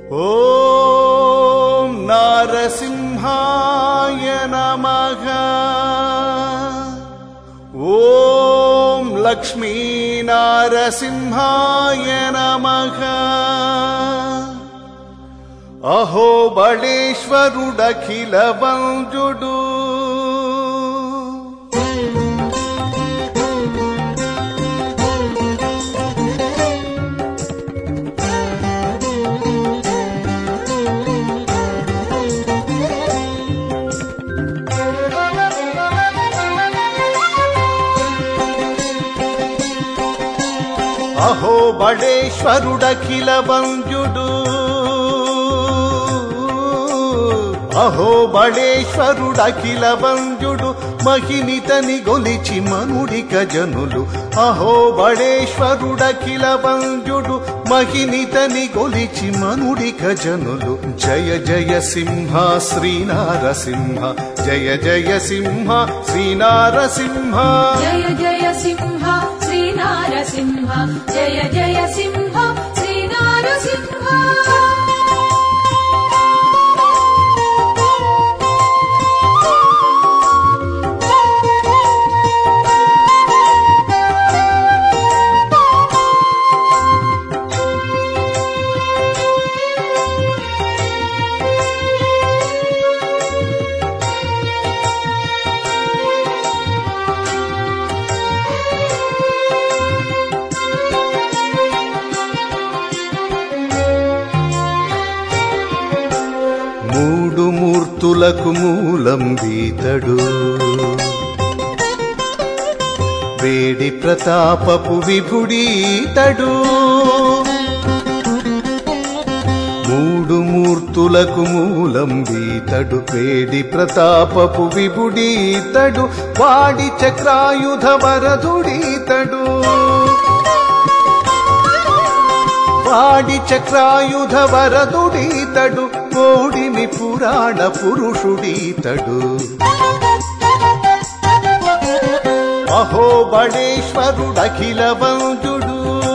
ॐ नारसिंहाय नमः ॐ लक्ष्मीनारसिंहाय नमः अहो बलेश्वरुडखिलवञ्जुडु అహో బడేశ్వరుడఖిల వంజుడు అహో బడేశ్వరుడఖిల వంజుడు మహినితని గొలిచి మనుడిక జనులు అహో బడేశ్వరుడఖిల వంజుడు మహినితని గొలిచి మనుడిక జనులు జయ జయ సింహ శ్రీనారసింహ జయ జయ సింహ శ్రీనారసింహ జయ జయ సింహ శ్రీ నారసింహ జయ జయ సింహ శ్రీ నారసింహ మూడు మూర్తులకు మూలం వీతడు వేడి ప్రతాపపు విభుడీతడు మూడు మూర్తులకు మూలం వీతడు వేడి ప్రతాపపు విభుడీతడు వాడి చక్రాయుధ వరదుడీతడు వాడి చక్రాయుధ వరదుడీతడు కోడిమి పురాణ పురుషుడీతడు అహో బడేశ్వరుడఖిల వంజుడు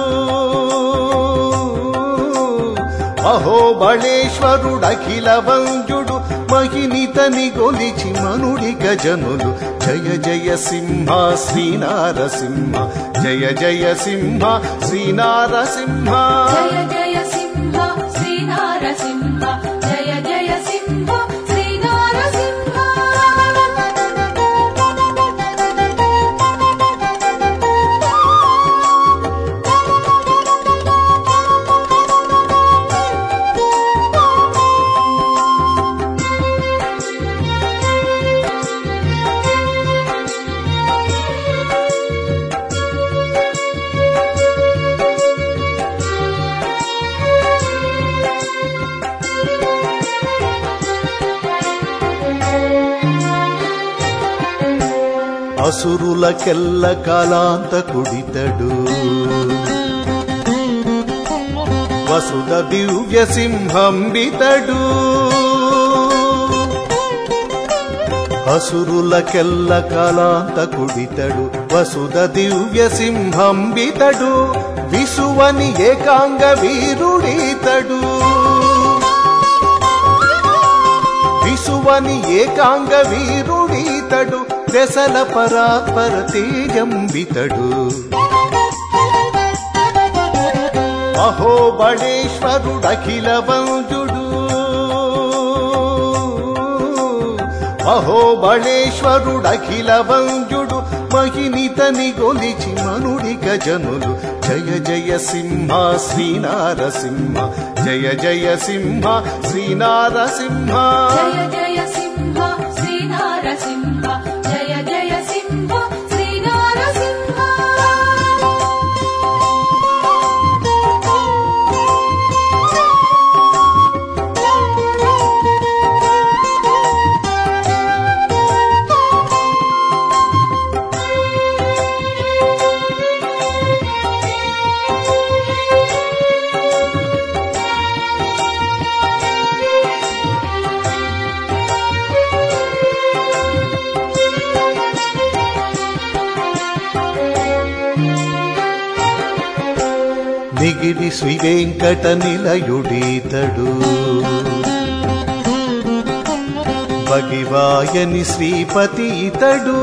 అహో బళేశ్వరుడఖిల వంజుడు మహినితని గొలిచి మనుడి గజనులు జయ జయ సింహ శ్రీనారసింహ జయ జయ సింహ శ్రీనారసింహ జయ జయ సింహ శ్రీ నారసింహ జయ జయ సింహ శ్రీ నారసింహ అసురులకెల్ల కాలాంత కుడితడు వసుద దివ్య సింహంబితడు అసురులకెల్ల కాలాంత కుడితడు వసుద దివ్య సింహంబితడు విసువని ఏకాంగ వీరుడీతడు విసువని ఏకాంగ వీరుడీతడు దశల పరాత్పర తేజంబితడు అహో బళేశ్వరుడఖిల వంజుడు అహో బళేశ్వరుడఖిల వంజుడు మహినితని గొలిచి మనుడి గజనులు జయ జయ సింహ శ్రీనారసింహ జయ జయ సింహ శ్రీనారసింహ జయ జయ సింహ శ్రీ నారసింహ జయ జయ సింహ శ్రీ నారసింహ జయ నిగిడి శ్రీ వెంకట నిలయుడీతడు భగివాయని శ్రీపతి ఇతడు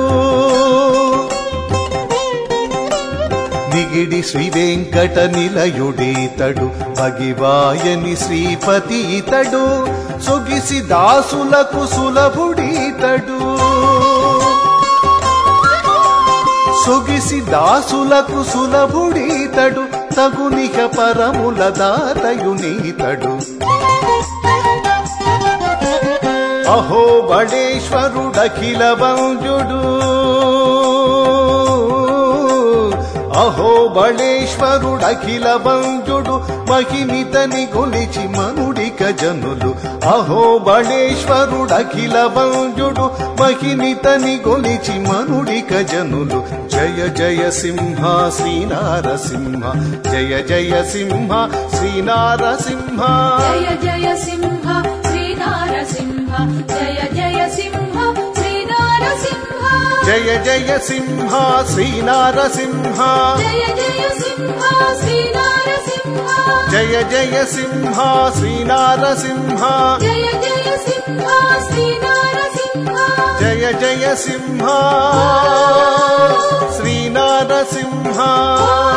నిగిడి శ్రీ వెంకట నిలయుడీతడు భగివాయని శ్రీపతి ఇతడు సొగిసి దాసులకు సులభుడీతడు సొగిసి దాసులకు సులభుడీతడు తగునిక పరముల దాతయునీతడు అహో బడేశ్వరుడఖిల వంజుడు అహో బళేశ్వరుడఖిల వంజుడు మహిమితని గొలిచి మనుడిక జనులు అహో బళేశ్వరుడఖిల వంజుడు మహిమితని గొలిచి మనుడిక జనులు జయ జయ సింహ శ్రీనారసింహ జయ జయ సింహ శ్రీనారసింహ జయ జయ సింహ శ్రీ నారసింహ జయ జయ సింహ శ్రీ నారసింహ జయ జయ సింహ శ్రీనారసింహ జయ జయ సింహ శ్రీ నారసింహ జయ జయ సింహ శ్రీనారసింహ జయ జయ సింహ శ్రీ నారసింహ జయ జయ సింహ శ్రీనారసింహ ఓ